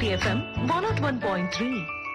Hiti FM 101.3.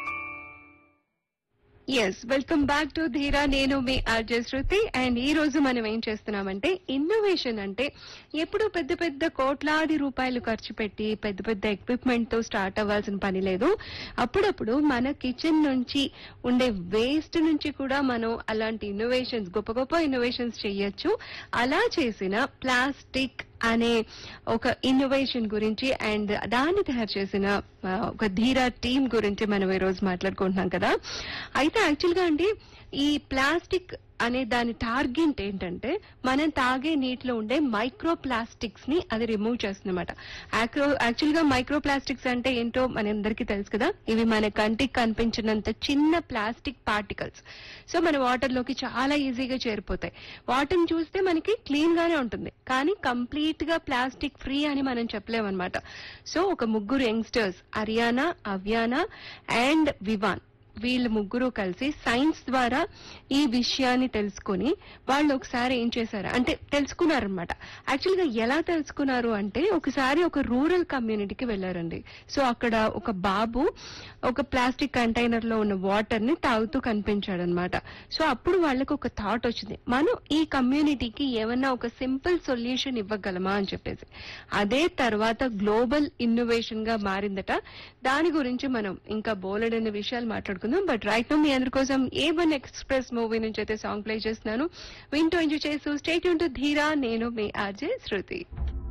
Yes welcome back to Dheera నేను మీ RJ Shruti and ఈ రోజు మనం ఏం చేస్తున్నామంటే ఇన్నోవేషన్ అంటే ఎప్పుడు పెద్ద పెద్ద కోట్లాది రూపాయలు ఖర్చు పెట్టి పెద్ద పెద్ద ఎక్విప్మెంట్ తో స్టార్ట్ అవ్వాల్సిన పని లేదు అప్పుడప్పుడు మన కిచెన్ నుంచి ఉండే వేస్ట్ నుంచి కూడా మనం అలాంటి ఇన్నోవేషన్స్ గొప్ప గొప్ప ఇన్నోవేషన్స్ చేయొచ్చు అలా చేసిన ప్లాస్టిక్ అనే ఒక ఇన్నోవేషన్ గురించి అండ్ దాన్ని తయారు చేసిన ఆ, ఒక ధీరా టీం గురించి మనం ఈ రోజు మాట్లాడుకుంటున్నాం కదా అయితే యాక్చువల్ గా అండి ఈ ప్లాస్టిక్ అనే దాని టార్గెట్ ఏంటంటే మనం తాగే నీటిలో ఉండే మైక్రో ప్లాస్టిక్స్ ని అది రిమూవ్ చేస్తుందన్నమాట యాక్చువల్ గా మైక్రో ప్లాస్టిక్స్ అంటే ఏంటో మనందరికీ తెలుసు కదా ఇవి మన కంటికి కనిపించినంత చిన్న ప్లాస్టిక్ పార్టికల్స్ సో మన వాటర్ లోకి చాలా ఈజీగా చేరిపోతాయి వాటర్ని చూస్తే మనకి క్లీన్ గానే ఉంటుంది కానీ కంప్లీట్ గా ప్లాస్టిక్ ఫ్రీ అని మనం చెప్పలేమన్నమాట సో ఒక ముగ్గురు youngsters Ariana Avyana and Vivaan వీళ్ళు ముగ్గురు కలిసి సైన్స్ ద్వారా ఈ విషయాన్ని తెలుసుకుని వాళ్ళు ఒకసారి ఏం చేశారు అంటే తెలుసుకున్నారనమాట యాక్చువల్ గా ఎలా తెలుసుకున్నారు అంటే ఒకసారి ఒక రూరల్ కమ్యూనిటీకి వెళ్ళారండి సో అక్కడ ఒక బాబు ఒక ప్లాస్టిక్ కంటైనర్ లో ఉన్న వాటర్ ని తాగుతూ కనిపించాడు అనమాట సో అప్పుడు వాళ్ళకి ఒక థాట్ వచ్చింది మనం ఈ కమ్యూనిటీకి ఏమన్నా ఒక సింపుల్ సొల్యూషన్ ఇవ్వగలమా అని చెప్పేసి అదే తర్వాత గ్లోబల్ ఇన్నోవేషన్ గా మారిందట దాని గురించి మనం ఇంకా బోలెడన్న విషయాలు మాట్లాడుకుందాం బట్ రైట్ నో మీ అందరి కోసం ఏ వన్ ఎక్స్ప్రెస్ మూవీ నుంచి అయితే సాంగ్ ప్లే చేస్తున్నాను వింటూ ఎంజాయ్ చేస్తూ స్టేట్ టు ధీరా నేను మీ ఆర్జే శృతి